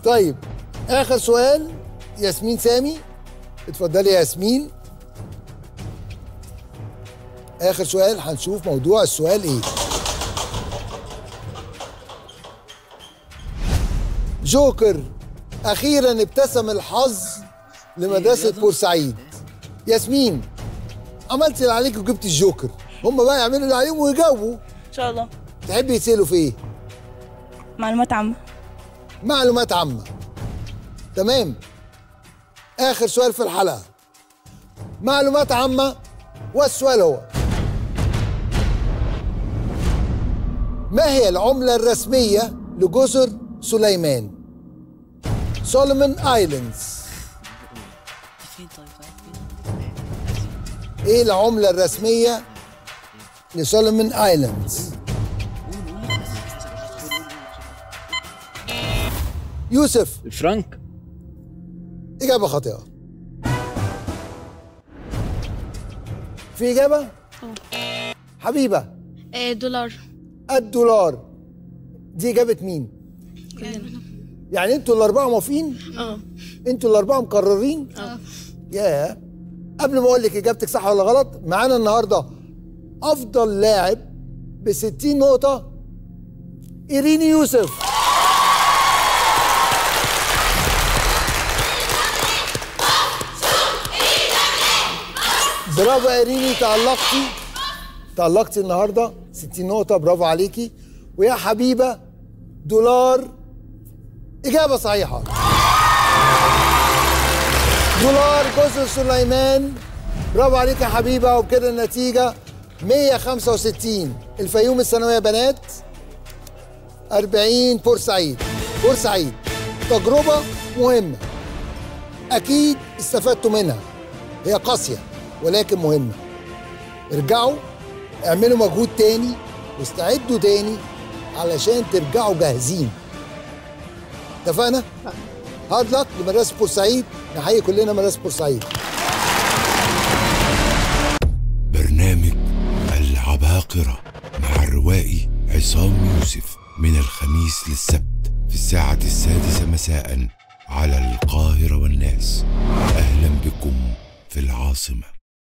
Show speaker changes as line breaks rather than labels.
طيب اخر سؤال ياسمين سامي اتفضلي يا ياسمين اخر سؤال هنشوف موضوع السؤال ايه جوكر اخيرا ابتسم الحظ لمدرسه بورسعيد ياسمين عملت اللي عليك وجبت الجوكر هم بقى يعملوا اللي عليهم ويجاوبوا
ان شاء الله
تحبي يسالوا في ايه
معلومات عامه
معلومات عامه تمام اخر سؤال في الحلقه معلومات عامه والسؤال هو ما هي العمله الرسميه لجزر سليمان سولومون ايلاندز
فين طيب
ايه العمله الرسميه لسولومون ايلاندز يوسف
الفرنك
إجابة خاطئة في إجابة؟ حبيبة
آه، دولار
الدولار دي إجابة مين؟ يعني أنتوا الأربعة موافقين؟
اه
أنتوا الأربعة مقررين؟
اه
ياه قبل ما أقول لك إجابتك صح ولا غلط معانا النهاردة أفضل لاعب ب 60 نقطة إيريني يوسف برافو يا إيريني تألقتي تألقتي النهارده 60 نقطة برافو عليكي ويا حبيبة دولار إجابة صحيحة دولار جزر سليمان برافو عليك يا حبيبه وبكده النتيجه 165 الفيوم الثانويه بنات 40 بورسعيد بورسعيد تجربه مهمه اكيد استفدتوا منها هي قاسيه ولكن مهمه ارجعوا اعملوا مجهود تاني واستعدوا تاني علشان ترجعوا جاهزين اتفقنا؟ هارد لك لمدرسه بورسعيد نحيي كلنا مدرسه بورسعيد
برنامج العباقرة مع الروائي عصام يوسف من الخميس للسبت في الساعة السادسة مساء على القاهرة والناس أهلا بكم في العاصمة